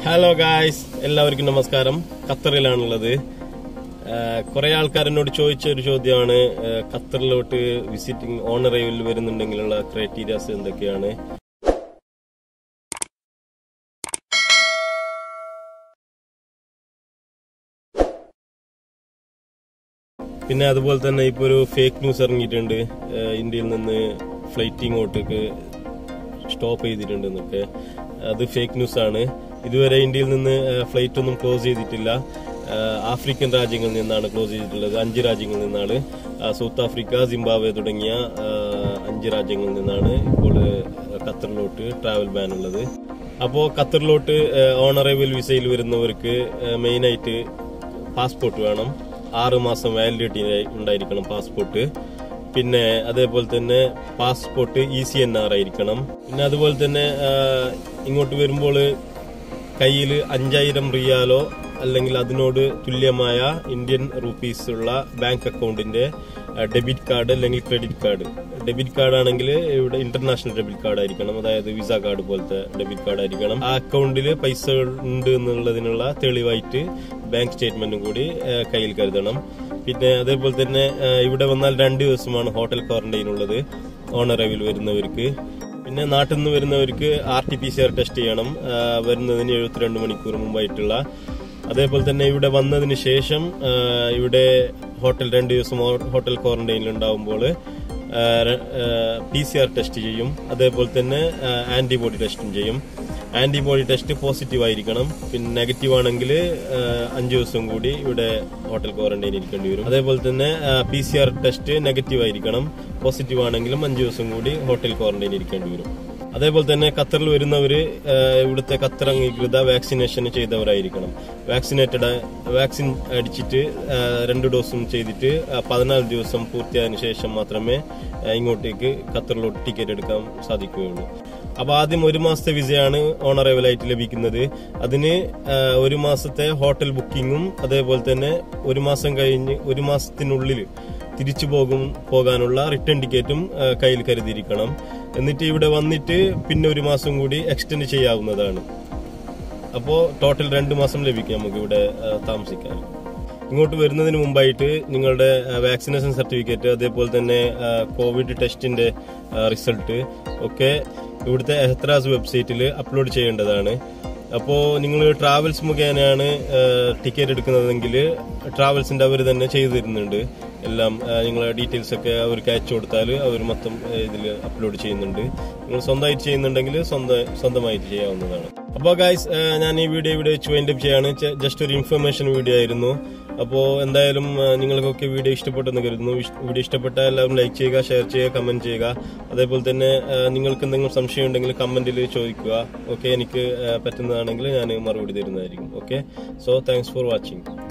hello guys എല്ലാവർക്കും നമസ്കാരം ഖത്തറിലാണുള്ളത് കുറെ ആൾക്കാർ എന്നോട് ചോദിച്ച ഒരു ചോദ്യമാണ് ആ, ഖത്തറിലോട്ട് വിസിറ്റിംഗ് ഓൺ അറൈവൽ വരുന്നുണ്ടെങ്കിലുള്ള ക്രൈറ്റീരിയാസ് എന്തൊക്കെയാണ് പിന്നെ അതുപോലെ തന്നെ ഇപ്പൊ ഒരു ഫേക്ക് ന്യൂസ് ഇറങ്ങിയിട്ടുണ്ട് ആ, ഇന്ത്യയിൽ നിന്ന് ഫ്ലൈറ്റ് ഇങ്ങോട്ടേക്ക് സ്റ്റോപ്പ് ചെയ്തിട്ടുണ്ട് എന്നൊക്കെ അത് ഫേക്ക് ന്യൂസ് ആണ് ഇതുവരെ ഇന്ത്യയിൽ നിന്ന് ഫ്ലൈറ്റ് ഒന്നും ക്ലോസ് ചെയ്തിട്ടില്ല ആ, ആഫ്രിക്കൻ രാജ്യങ്ങളിൽ നിന്നാണ് ക്ലോസ് ചെയ്തിട്ടുള്ളത് അഞ്ച് രാജ്യങ്ങളിൽ നിന്നാണ് ആ, സൗത്ത് ആഫ്രിക്ക സിംബാബ്വെ തുടങ്ങിയ ആ, അഞ്ച് രാജ്യങ്ങളിൽ നിന്നാണ് ഇപ്പോൾ ആ, ഖത്തറിലോട്ട് ട്രാവൽ ബാൻ ഉള്ളത് അപ്പോൾ ഖത്തറിലോട്ട് ഓൺ അറൈവൽ വിസയിൽ വരുന്നവർക്ക് മെയിനായിട്ട് പാസ്പോർട്ട് വേണം ആറ് മാസം വാലിഡിറ്റി ഉണ്ടായിരിക്കണം പാസ്പോർട്ട് പിന്നെ അതേപോലെ തന്നെ passport E C N R ആയിരിക്കണം പിന്നെ അതുപോലെ തന്നെ ആ, ഇങ്ങോട്ട് വരുമ്പോൾ കയ്യിൽ അഞ്ചായിരം റിയാലോ അല്ലെങ്കിൽ അതിനോട് തുല്യമായ ഇന്ത്യൻ റുപ്പീസ് ഉള്ള ബാങ്ക് അക്കൗണ്ടിന്റെ ഡെബിറ്റ് കാർഡ് അല്ലെങ്കിൽ ക്രെഡിറ്റ് കാർഡ് ഡെബിറ്റ് കാർഡ് ആണെങ്കിൽ ഇവിടെ ഇന്റർനാഷണൽ ഡെബിറ്റ് കാർഡ് ആയിരിക്കണം അതായത് വിസ കാർഡ് പോലത്തെ ഡെബിറ്റ് കാർഡ് ആയിരിക്കണം ആ അക്കൗണ്ടിൽ പൈസ ഉണ്ട് എന്നുള്ളതിനുള്ള തെളിവായിട്ട് ബാങ്ക് സ്റ്റേറ്റ്മെന്റും കൂടി ആ, കയ്യിൽ കരുതണം പിന്നെ അതേപോലെ തന്നെ ആ, ഇവിടെ വന്നാൽ രണ്ട് ദിവസമാണ് ഹോട്ടൽ ക്വാറന്റൈൻ ഉള്ളത് ഓൺ അറൈവിൽ വരുന്നവർക്ക് പിന്നെ നാട്ടിൽ നിന്ന് വരുന്നവർക്ക് R T P C R test ചെയ്യണം ആ, വരുന്നതിന് എഴുപത്തിരണ്ട് മണിക്കൂർ മുമ്പായിട്ടുള്ള അതേപോലെ തന്നെ ഇവിടെ വന്നതിന് ശേഷം ആ, ഇവിടെ ഹോട്ടൽ രണ്ട് ദിവസം ഹോ- ഹോട്ടൽ ക്വാറന്റൈനിൽ ഉണ്ടാവുമ്പോൾ പി സി ആർ ടെസ്റ്റ് ചെയ്യും അതേപോലെ തന്നെ ആന്റിബോഡി ടെസ്റ്റും ചെയ്യും ആന്റിബോഡി ടെസ്റ്റ് പോസിറ്റീവ് ആയിരിക്കണം പിന്നെ നെഗറ്റീവ് ആണെങ്കിൽ അഞ്ചു ദിവസം കൂടി ഇവിടെ ഹോട്ടൽ ക്വാറന്റൈൻ ഇരിക്കേണ്ടി വരും അതേപോലെ തന്നെ P C R test negative ആയിരിക്കണം പോസിറ്റീവ് ആണെങ്കിലും അഞ്ചു ദിവസം കൂടി ഹോട്ടൽ ക്വാറന്റൈൻ ഇരിക്കേണ്ടി വരും അതേപോലെ തന്നെ ഖത്തറിൽ വരുന്നവര് ഏഹ്, ഇവിടുത്തെ ഖത്തർ അംഗീകൃത വാക്സിനേഷൻ ചെയ്തവരായിരിക്കണം വാക്സിനേറ്റഡ് വാക്സിൻ അടിച്ചിട്ട് ഏഹ്, രണ്ട് ഡോസും ചെയ്തിട്ട് ആ, പതിനാല് ദിവസം പൂർത്തിയായതിനു ശേഷം മാത്രമേ ഏഹ്, ഇങ്ങോട്ടേക്ക് ഖത്തറിലോട്ട് ടിക്കറ്റ് എടുക്കാൻ സാധിക്കുകയുള്ളൂ അപ്പൊ ആദ്യം ഒരു മാസത്തെ വിസയാണ് ഓൺ അറൈവൽ ആയിട്ട് ലഭിക്കുന്നത് അതിന് ഏഹ്, ഒരു മാസത്തെ ഹോട്ടൽ ബുക്കിങ്ങും അതേപോലെ തന്നെ ഒരു മാസം കഴിഞ്ഞ് ഒരു മാസത്തിനുള്ളിൽ തിരിച്ചു പോകും പോകാനുള്ള റിട്ടേൺ ടിക്കറ്റും ആ, കയ്യിൽ കരുതിയിരിക്കണം എന്നിട്ട് ഇവിടെ വന്നിട്ട് പിന്നെ ഒരു മാസം കൂടി എക്സ്റ്റെൻഡ് ചെയ്യാവുന്നതാണ് അപ്പോൾ ടോട്ടൽ രണ്ട് മാസം ലഭിക്കും നമുക്ക് ഇവിടെ ആ, താമസിക്കാൻ ഇങ്ങോട്ട് വരുന്നതിന് മുമ്പായിട്ട് നിങ്ങളുടെ വാക്സിനേഷൻ സർട്ടിഫിക്കറ്റ് അതേപോലെ തന്നെ ആ, കോവിഡ് ടെസ്റ്റിന്റെ ആ, റിസൾട്ട് ഒക്കെ ഇവിടുത്തെ എഹ്ത്രാസ് വെബ്സൈറ്റിൽ അപ്ലോഡ് ചെയ്യേണ്ടതാണ് അപ്പോൾ നിങ്ങൾ ട്രാവൽസ് മുഖേനയാണ് ടിക്കറ്റ് എടുക്കുന്നതെങ്കിൽ ട്രാവൽസിന്റെ അവർ തന്നെ ചെയ്തു തരുന്നുണ്ട് എല്ലാം ആ, നിങ്ങളെ ഡീറ്റെയിൽസ് ഒക്കെ അവർക്ക് അയച്ചു കൊടുത്താൽ അവർ മൊത്തം ഇതിൽ അപ്ലോഡ് ചെയ്യുന്നുണ്ട് നിങ്ങൾ സ്വന്തമായിട്ട് ചെയ്യുന്നുണ്ടെങ്കിൽ സ്വന്തം സ്വന്തമായിട്ട് ചെയ്യാവുന്നതാണ് അപ്പോൾ ഗായ്സ് ഞാൻ ഈ വീഡിയോ ഇവിടെ വെച്ച് വൈൻഡപ്പ് ചെയ്യാണ് ജസ്റ്റ് ഒരു ഇൻഫർമേഷൻ വീഡിയോ ആയിരുന്നു അപ്പോൾ എന്തായാലും ആ, നിങ്ങൾക്കൊക്കെ വീഡിയോ ഇഷ്ടപ്പെട്ടെന്ന് കരുതുന്നു ഇഷ്- വീഡിയോ ഇഷ്ടപ്പെട്ടാൽ എല്ലാവരും ലൈക്ക് ചെയ്യുക ഷെയർ ചെയ്യുക കമന്റ് ചെയ്യുക അതേപോലെ തന്നെ ആ, നിങ്ങൾക്ക് എന്തെങ്കിലും സംശയം ഉണ്ടെങ്കിൽ കമന്റിൽ ചോദിക്കുക ഓക്കെ എനിക്ക് ആ, പറ്റുന്നതാണെങ്കിൽ ഞാൻ മറുപടി തരുന്നതായിരിക്കും okay so thanks for watching